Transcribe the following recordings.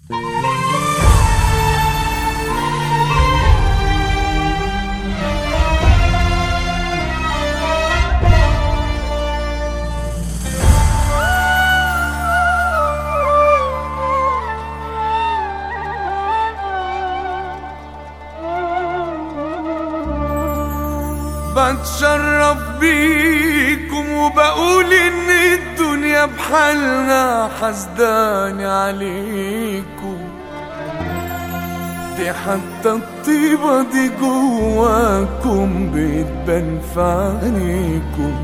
بتشرف بيكم وبقول ان الدنيا بحالنا حسداني عليكم دي حتى الطيبة دي جواكم بتبان في عينيكم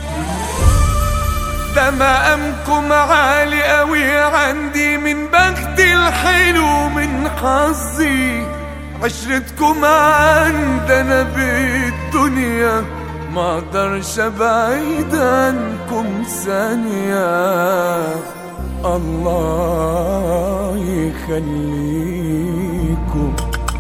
ده مقامكم عالي قوي عندي من بختي الحلو من حظي عشرتكم عندنا بالدنيا ما اقدرش ابعد عنكم ثانية الله يخليكم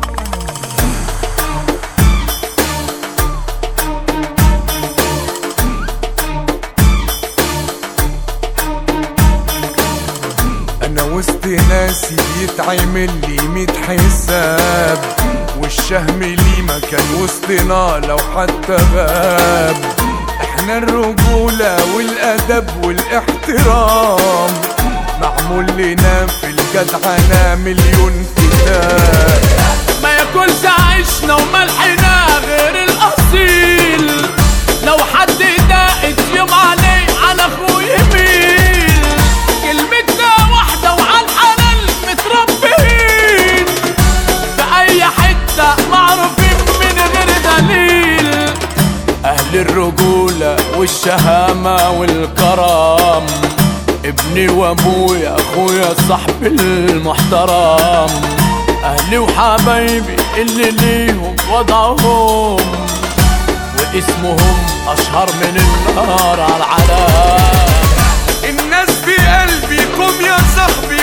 انا وسط ناسي بيتعمل لي ميت حساب والشهم لي مكان وسطنا لو حتى غاب احنا الرجولة والادب والاحترام معمول لنا في الجدعنة مليون كتاب ما ياكلش عيشنا وملحنا غير الاصيل لو حد داقت يوم عليه على اخوه يميل كلمتنا واحدة وعلى الحلال متربيين في اي حتة معروفين من غير دليل اهل الرجولة والشهامة والكرم ابني وابويا اخويا صاحبي المحترم اهلي وحبايبي اللي ليهم وضعهم واسمهم اشهر من النار على العالم الناس في قلبي قوم يا صاحبي